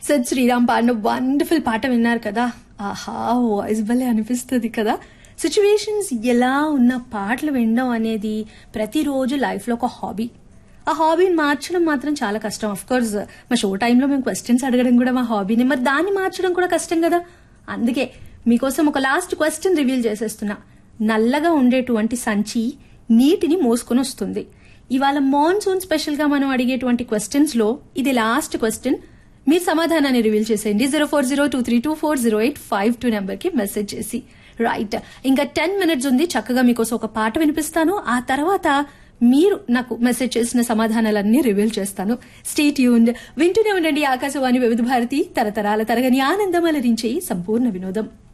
సద్ శ్రీరామ్ పాడిన వండర్ఫుల్ పాట విన్నారు కదా ఆహా వాయిస్ భలే అనిపిస్తుంది కదా సిచ్యువేషన్స్ ఎలా ఉన్న పాటలు వినడం అనేది ప్రతిరోజు లైఫ్ లో ఒక హాబీ ఆ హాబీని మార్చడం మాత్రం చాలా కష్టం అఫ్ కోర్స్ మా షో టైంలో మేము క్వశ్చన్స్ అడగడం కూడా మా హాబీని మరి దాన్ని మార్చడం కూడా కష్టం కదా అందుకే మీకోసం ఒక లాస్ట్ క్వశ్చన్ రివీల్ చేసేస్తున్నా నల్లగా ఉండేటువంటి సంచి నీటిని మోసుకొని వస్తుంది ఇవాళ మాన్సూన్ స్పెషల్ గా మనం అడిగేటువంటి క్వశ్చన్స్ లో ఇది లాస్ట్ క్వశ్చన్ మీరు సమాధానాన్ని రివీల్ చేసేయండి zero four zero two three two four zero eight five two number కి మెసేజ్ చేసి రైట్ ఇంకా టెన్ మినిట్స్ ఉంది చక్కగా మీకోసం ఒక పాట వినిపిస్తాను ఆ తర్వాత మీరు నాకు మెసేజ్ చేసిన సమాధానాలన్నీ రివీల్ చేస్తాను స్టేట్ యూన్ వింటూనే ఉండండి ఆకాశవాణి వివిధ భారతి తరతరాల తరగని ఆనందం అలరించే సంపూర్ణ వినోదం